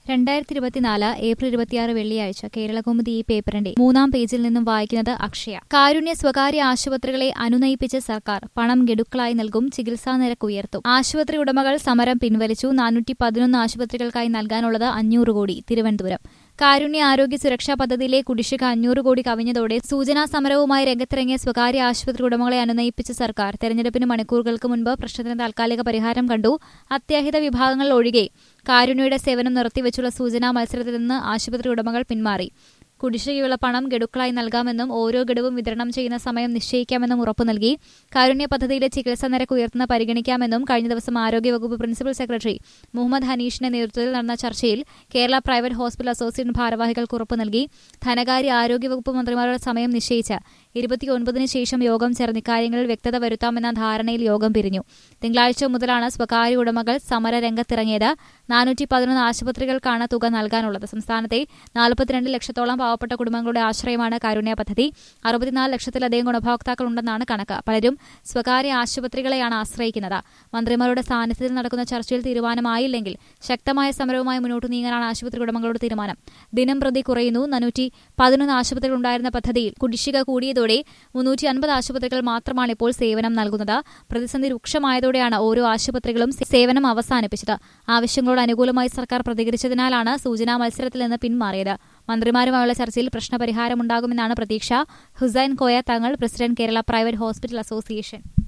രണ്ടായിരത്തി ഇരുപത്തിനാല് ഏപ്രിൽ ഇരുപത്തിയാറ് വെള്ളിയാഴ്ച കേരളകൗമുദി ഈ പേപ്പറിന്റെ മൂന്നാം പേജിൽ നിന്നും വായിക്കുന്നത് അക്ഷയ കാരുണ്യ സ്വകാര്യ ആശുപത്രികളെ അനുനയിപ്പിച്ച സർക്കാർ പണം ഗഡുക്കളായി നൽകും ചികിത്സാ നിരക്ക് ഉയർത്തും ആശുപത്രി ഉടമകൾ സമരം പിൻവലിച്ചു നാനൂറ്റി പതിനൊന്ന് ആശുപത്രികൾക്കായി നൽകാനുള്ളത് അഞ്ഞൂറ് കോടി തിരുവനന്തപുരം കാരുണ്യ ആരോഗ്യ സുരക്ഷാ പദ്ധതിയിലെ കുടിശ്ശിക അഞ്ഞൂറ് കോടി കവിഞ്ഞതോടെ സൂചനാ സമരവുമായി രംഗത്തിറങ്ങിയ സ്വകാര്യ ആശുപത്രി ഉടമകളെ അനുനയിപ്പിച്ച സർക്കാർ തെരഞ്ഞെടുപ്പിന് മണിക്കൂറുകൾക്ക് മുൻപ് പ്രശ്നത്തിന് താൽക്കാലിക പരിഹാരം കണ്ടു അത്യാഹിത വിഭാഗങ്ങൾ ഒഴികെ കാരുണ്യയുടെ സേവനം നിർത്തിവെച്ചുള്ള സൂചനാ മത്സരത്തിൽ നിന്ന് ആശുപത്രി ഉടമകൾ പിന്മാറി കുടിശ്ശികയുള്ള പണം ഗഡുക്കളായി നൽകാമെന്നും ഓരോ ഗഡുവും വിതരണം ചെയ്യുന്ന സമയം നിശ്ചയിക്കാമെന്നും ഉറപ്പു നൽകി കാരുണ്യ പദ്ധതിയിലെ ചികിത്സാ നിരക്ക് ഉയർത്തുന്ന പരിഗണിക്കാമെന്നും കഴിഞ്ഞ ദിവസം ആരോഗ്യവകുപ്പ് പ്രിൻസിപ്പൽ സെക്രട്ടറി മുഹമ്മദ് ഹനീഷിന്റെ നേതൃത്വത്തിൽ നടന്ന ചർച്ചയിൽ കേരള പ്രൈവറ്റ് ഹോസ്പിറ്റൽ അസോസിയേഷൻ ഭാരവാഹികൾക്ക് ഉറപ്പു നൽകി ധനകാര്യ ആരോഗ്യവകുപ്പ് മന്ത്രിമാരുടെ സമയം നിശ്ചയിച്ച് ഇരുപത്തിയൊൻപതിന് ശേഷം യോഗം ചേർന്ന് ഇക്കാര്യങ്ങളിൽ വ്യക്തത വരുത്താമെന്ന ധാരണയിൽ യോഗം പിരിഞ്ഞു തിങ്കളാഴ്ച മുതലാണ് സ്വകാര്യ ഉടമകൾ സമര രംഗത്തിറങ്ങിയത് നാനൂറ്റി പതിനൊന്ന് ആശുപത്രികൾക്കാണ് തുക നൽകാനുള്ളത് സംസ്ഥാനത്തെ നാൽപ്പത്തിരണ്ട് ലക്ഷത്തോളം പാവപ്പെട്ട കുടുംബങ്ങളുടെ ആശ്രയമാണ് കാരുണ്യ പദ്ധതി അറുപത്തിനാല് ലക്ഷത്തിലധികം ഗുണഭോക്താക്കളുണ്ടെന്നാണ് കണക്ക് പലരും സ്വകാര്യ ആശുപത്രികളെയാണ് ആശ്രയിക്കുന്നത് മന്ത്രിമാരുടെ സാന്നിധ്യത്തിൽ നടക്കുന്ന ചർച്ചയിൽ തീരുമാനമായില്ലെങ്കിൽ ശക്തമായ സമരവുമായി മുന്നോട്ട് നീങ്ങാനാണ് ആശുപത്രി ഉടമകളുടെ തീരുമാനം ദിനം പ്രതി കുറയുന്നു നാനൂറ്റി പതിനൊന്ന് ആശുപത്രികൾ ഉണ്ടായിരുന്ന പദ്ധതിയിൽ കുടിശ്ശിക കൂടിയതോടെ മുന്നൂറ്റി അൻപത് ആശുപത്രികൾ മാത്രമാണ് ഇപ്പോൾ സേവനം നൽകുന്നത് പ്രതിസന്ധി രൂക്ഷമായതോടെയാണ് ഓരോ ആശുപത്രികളും സേവനം അവസാനിപ്പിച്ചത് ആവശ്യങ്ങളോട് അനുകൂലമായി സർക്കാർ പ്രതികരിച്ചതിനാലാണ് സൂചനാ മത്സരത്തിൽ നിന്ന് പിന്മാറിയത് മന്ത്രിമാരുമായുള്ള ചർച്ചയിൽ പ്രശ്നപരിഹാരമുണ്ടാകുമെന്നാണ് പ്രതീക്ഷ Hussain Koya Thangal president Kerala private hospital association